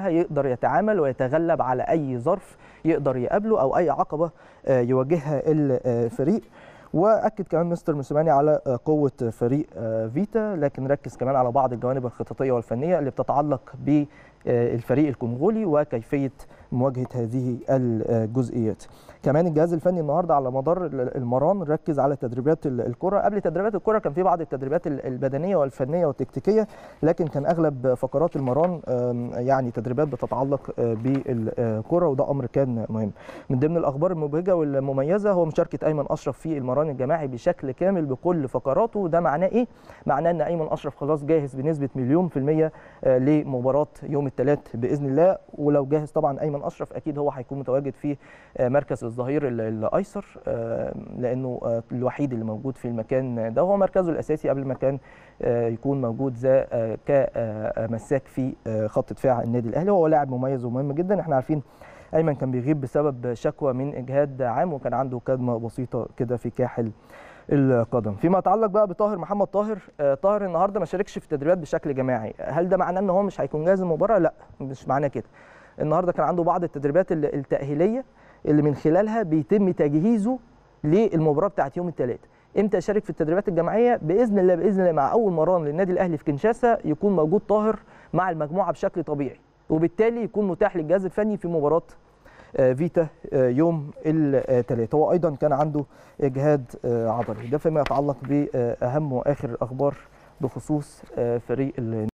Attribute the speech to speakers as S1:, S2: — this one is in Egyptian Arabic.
S1: يقدر يتعامل ويتغلب على اي ظرف يقدر يقابله او اي عقبه يواجهها الفريق واكد كمان مستر موسيماني على قوه فريق فيتا لكن ركز كمان على بعض الجوانب الخططيه والفنيه اللي بتتعلق بالفريق الكونغولي وكيفيه مواجهه هذه الجزئيات. كمان الجهاز الفني النهارده على مدار المران ركز على تدريبات الكره، قبل تدريبات الكره كان في بعض التدريبات البدنيه والفنيه والتكتيكيه لكن كان اغلب فقرات المران يعني تدريبات بتتعلق بالكره وده امر كان مهم. من ضمن الاخبار المبهجه والمميزه هو مشاركه ايمن اشرف في المران الجماعي بشكل كامل بكل فقراته، ده معناه ايه؟ معناه ان ايمن اشرف خلاص جاهز بنسبه مليون في الميه لمباراه يوم الثلاث باذن الله ولو جاهز طبعا ايمن اشرف اكيد هو هيكون متواجد في مركز الظهير الايسر لانه الوحيد اللي موجود في المكان ده هو مركزه الاساسي قبل ما كان يكون موجود كمساك في خط دفاع النادي الاهلي هو لاعب مميز ومهم جدا احنا عارفين ايمن كان بيغيب بسبب شكوى من اجهاد عام وكان عنده كدمه بسيطه كده في كاحل القدم فيما يتعلق بقى بطاهر محمد طاهر آه طاهر النهارده ما شاركش في التدريبات بشكل جماعي هل ده معناه ان هو مش هيكون جاهز المباراه لا مش معناه كده النهارده كان عنده بعض التدريبات التاهيليه اللي من خلالها بيتم تجهيزه للمباراه بتاعه يوم الثلاث امتى يشارك في التدريبات الجماعيه باذن الله باذن الله مع اول مران للنادي الاهلي في كنشاسا يكون موجود طاهر مع المجموعه بشكل طبيعي وبالتالي يكون متاح للجهاز الفني في مباراه فيتا يوم الثلاث هو ايضا كان عنده اجهاد عضلي ده فيما يتعلق باهم واخر الاخبار بخصوص فريق